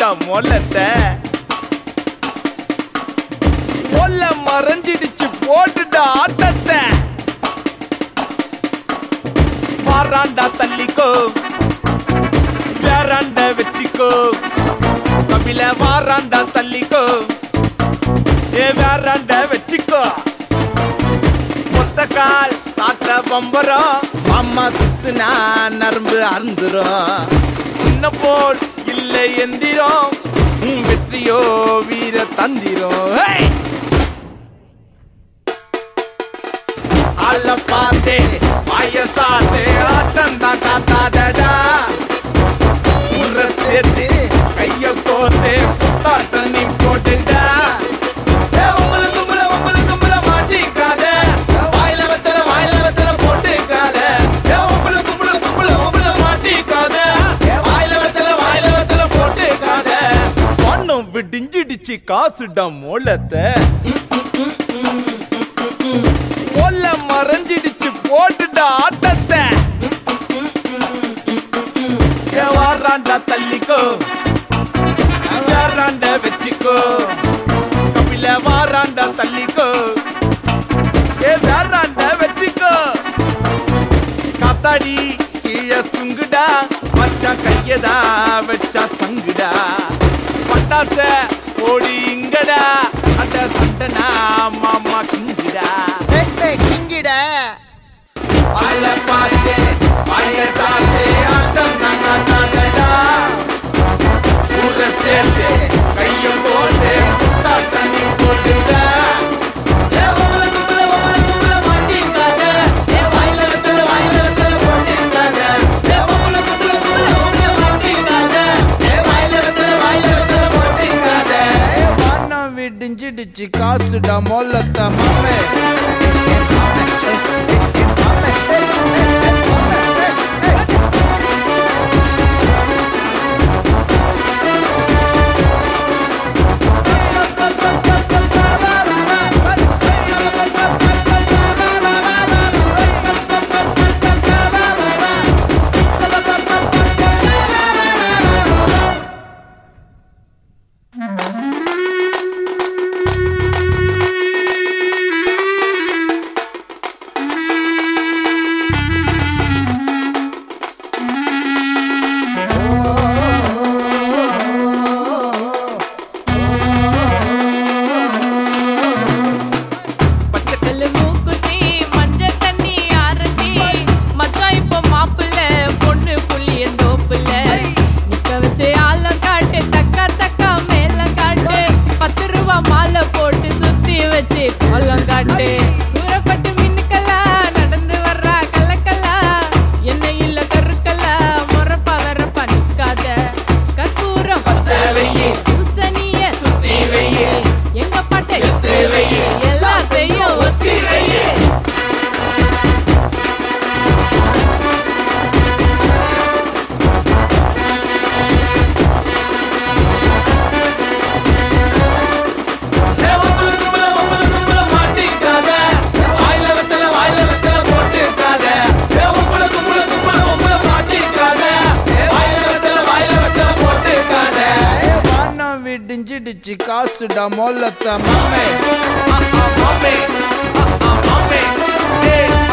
மொல்லத்தை கொல்ல மறைஞ்சிடுச்சு போட்டுடா ஆட்டத்தை வாராண்டா தள்ளிக்கோ வேறாண்ட வச்சிக்கோ கபில வாராண்டா தள்ளிக்கோ ஏ வேறாண்ட வச்சிக்கோ மொத்த கால் சாத்த பம்பரம் அம்மா சுத்துனா நரம்பு அருந்துரும் சின்ன போல் இல்லை எந்திரம் உன் வெற்றியோ வீர தந்திரம் ஹே! அல்ல பார்த்தே வயசாத்தே ஆட்டம் தான் காத்தாதடா உர சேர்த்து கைய கோர்த்து குத்தாட்ட நீ போட்டுடா ஏ, உம்புல கும்புல, உம்புல கும்புல மாட்டிக்காத. வாயில வெத்தல, வாயில வெத்தல போட்டுக்காத. ஏ, உம்புல கும்புல, கும்புல, உம்புல மாட்டிக்காத. வாயில வெத்தல, வாயில வெத்தல போட்டுக்காத. வண்ணம் விடிஞ்சிடுச்சு காசுடா மோளத்தை கொல்ல மறைஞ்சிடுச்சு போட்டுடா ஆட்டத்தை ஏ வாராண்டா தள்ளிக்கோ வாராண்ட வச்சுக்கோ கபில வாராண்டா தள்ளிக்கோ ஏ வாராண்ட வச்சுக்கோ காத்தாடி கீழே சுங்குடா மச்சான் கையதா வச்சா சங்குடா பட்டாச ஓடி இங்கடா அட சண்டனா மாமா கிங்குடா கிங்கிட வாயில பார்த்து வாயில சாத்து ஆட்டம் நான் காட்டாதடா ஊர சேர்த்து கையும் போட்டு முட்டா தண்ணி போட்டுடா ஏ உம்புல கும்புல உம்புல கும்புல மாட்டிக்காத ஏ வாயில வெத்தல வாயில வெத்தல போட்டிருக்காத ஏ உம்புல கும்புல கும்புல உம்புல மாட்டிக்காத ஏ வாயில வெத்தல வாயில வெத்தல போட்டிருக்காத வானம் விடிஞ்சிடுச்சு காசுடா மொல்லத்த மாமே பச்சைக்கல்லு மூக்குத்தி மஞ்ச தண்ணி ஆரத்தி மச்சான் இப்ப மாப்பிள்ள பொண்ணு புள்ளிய தோப்புல நிக்க வச்சு ஆலம் காட்டு தக்கா தக்கா மேல காட்டு பத்து ரூபா மாலை போட்டு சுத்தி வச்சு கோலம் காட்டு தூரப்பட்டு மின்னுக்கல்லா நடந்து வர்றா கல்லக்கல்லா என்ன இல்ல கருக்கல்லா முறப்பா வரப்பா நிக்காத கற்பூரம் வெய்யி. பூசணிய சுத்தி வெய்யி. எங்க பாட்டை வெய்யி. எல்லாத்தையும் ஒத்தி வெய்யி. ஏ, உம்புல கும்புல, உம்புல கும்புல மாட்டிக்காத. வாயில வெத்தல, வாயில வெத்தல போட்டுக்காத. ஏ, உம்புல கும்புல, கும்புல, உம்புல மாட்டிக்காத. வாயில வெத்தல, வாயில வெத்தல போட்டுக்காத. வானம் விடிஞ்சிடுச்சு காசுடா மொல்லத்த மாமே ஆ, ஆ, மாமே. ஆ, ஆ, மாமே. ஏய்,